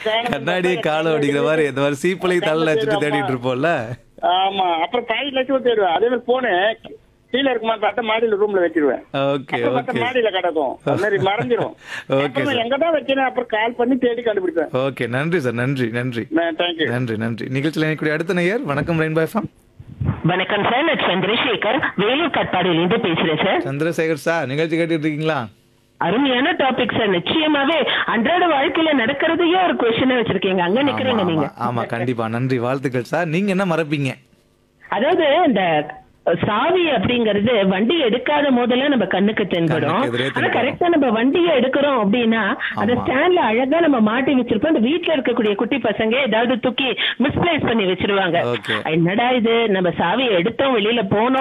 காணும் கண்ணாடியை காலம் அப்படிங்கிற மாதிரி இந்த மாதிரி சீப்பளையும் தலையில வச்சுட்டு தேடிட்டு இருப்போம்ல ஆமா அப்புறம் பாக்கெட் லட்சம் தேடுவேன் அதே மாதிரி போனு கீழே இருக்குமா பார்த்தா மாடியில ரூம்ல வச்சிருவேன் ஓகே அப்புறம் பார்த்தா ஓகே மாடியில கிடக்கும் அது மாதிரி மறைஞ்சிரும் Okay, அப்புறம் sir. எங்க தான் வைக்கிறேன் அப்புறம் கால் பண்ணி தேடி கண்டுபிடிப்பேன் ஓகே நன்றி சார் நன்றி நன்றி தேங்க்யூ நன்றி நன்றி நிகழ்ச்சியில் இணையக்கூடிய அடுத்த நேயர் வணக்கம் ரெயின்போ எஃப்எம் வணக்கம் சார் நான் சந்திரசேகர் வேலூர் கட்பாடியிலிருந்து பேசுறேன் சார் சந்திரசேகர் சார் நிகழ்ச்சி கேட்டுட்டு இருக்கீங்களா அருமையான டாபிக் சார் நிச்சயமாவே அன்றாட வாழ்க்கையில நடக்கிறதையே ஒரு கொஸ்டின் வச்சிருக்கீங்க அங்க ஆமா, நிக்கிறேங்க நீங்க ஆமா, ஆமா கண்டிப்பா நன்றி வாழ்த்துக்கள் சார் நீங்க என்ன மறப்பீங்க அதாவது இந்த சாவி அப்படிங்கறது வண்டி எடுக்காத போதெல்லாம் நம்ம கண்ணுக்கு தென்படும் கண்ணுக்கு எதிரே ஆனா தென்படும். கரெக்டா நம்ம வண்டியை எடுக்கிறோம் அப்படின்னா அந்த ஆமா. ஸ்டாண்ட்ல அழகா நம்ம மாட்டி வச்சிருப்போம் அந்த வீட்ல இருக்கக்கூடிய குட்டி பசங்க ஏதாவது தூக்கி மிஸ்பிளேஸ் பண்ணி வச்சிருவாங்க Okay. என்னடா இது நம்ம சாவியை எடுத்தோம் வெளியில போனோம்